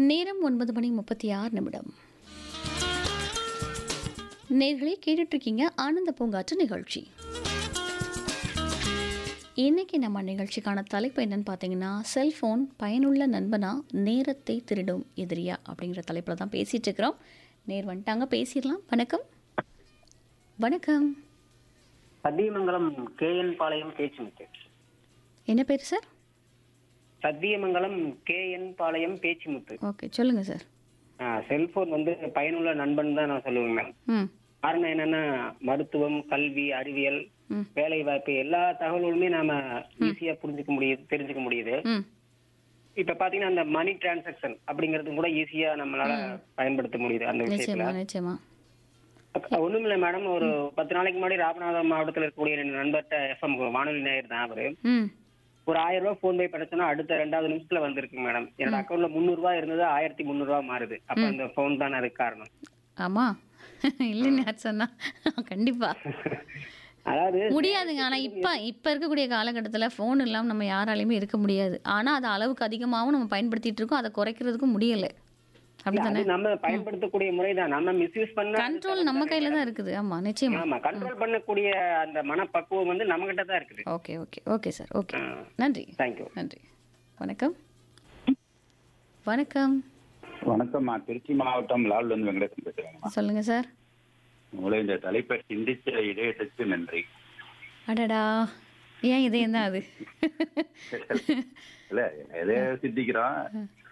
நேரம் ஒன்பது மணி முப்பத்தி ஆறு நிமிடம் நேர்களே கேட்டுட்டு இருக்கீங்க ஆனந்த பூங்காற்று நிகழ்ச்சி இன்னைக்கு நம்ம நிகழ்ச்சிக்கான தலைப்பு என்னன்னு பார்த்தீங்கன்னா செல்ஃபோன் பயனுள்ள நண்பனா நேரத்தை திருடும் எதிரியா அப்படிங்கிற தலைப்பில் தான் பேசிட்டு இருக்கிறோம் நேர் வந்துட்டாங்க பேசிடலாம் வணக்கம் வணக்கம் சத்தியமங்கலம் கேஎன் பாளையம் பேச்சுமுத்து என்ன பேர் sir Sathyamangalam KN Palayam Pechumuthu okay சொல்லுங்கள் சார் செல்போன் வந்து பயனுள்ள நண்பன் தான் நான் சொல்லுவேன் மேம் ம் காரணம் என்னன்னா மருத்துவம் கல்வி அறிவியல் ம். வேலை வாய்ப்பு எல்லா தகவல்களுமே நாம ஈஸியா புரிஞ்சுக்க முடியுது தெரிஞ்சுக்க முடியுது ம் இப்ப பாத்தீங்கன்னா அந்த மணி டிரான்சாக்ஷன் அப்படிங்கறது கூட ஈஸியா நம்மளால பயன்படுத்த முடியுது அந்த விஷயத்துல நிச்சயமா நிச்சயமா ஒண்ணும் இல்ல மேடம் ஒரு பத்து நாளைக்கு முன்னாடி ராமநாதபுரம் மாவட்டத்துல இருக்கக்கூடிய ரெண்டு நண்பர்கிட்ட எஃப்எம் வானொலி நேயர் தான் அவரு ம் ஒரு ஆயிரம் ரூபாய் போன் பே பண்ணச்சுன்னா அடுத்த ரெண்டாவது நிமிஷத்துல வந்திருக்கு மேடம் என்னோட அக்கௌண்ட்ல முந்நூறு ரூபாய் இருந்தது ஆயிரத்தி முந்நூறு ரூபாய் மாறுது அப்ப அந்த போன் தான் அதுக்கு காரணம் ஆமா இல்லைன்னு யார் சொன்னா கண்டிப்பா அதாவது முடியாதுங்க ஆனா இப்ப இப்ப இருக்கக்கூடிய காலகட்டத்துல ஃபோன் இல்லாம நம்ம யாராலையுமே இருக்க முடியாது ஆனா அது அளவுக்கு அதிகமாகவும் நம்ம பயன்படுத்திட்டு இருக்கோம் அதை குறைக்கிறதுக்கும் முடியல அப்படிதானே அது நம்ம பயன்படுத்தக்கூடிய முறைதான் நம்ம மிஸ்யூஸ் பண்ண கண்ட்ரோல் நம்ம கையில தான் இருக்குது ஆமா நிச்சயமா ஆமா கண்ட்ரோல் பண்ணக்கூடிய அந்த மனப்பக்குவம் வந்து நம்ம கிட்ட தான் இருக்குது okay okay okay sir okay நன்றி தேங்க்யூ நன்றி வணக்கம் வணக்கம் வணக்கம் நான் திருச்சி மாவட்டம் லால்லேருந்து வெங்கடேசன் பேசுறேங்கம்மா சொல்லுங்க சார் உங்களை இந்த தலைப்பை சிந்திச்ச இதயத்துக்கு நன்றி அடடா ஏன் இதயம் தான் அது இல்ல எதையோ சிந்திக்கிறோம்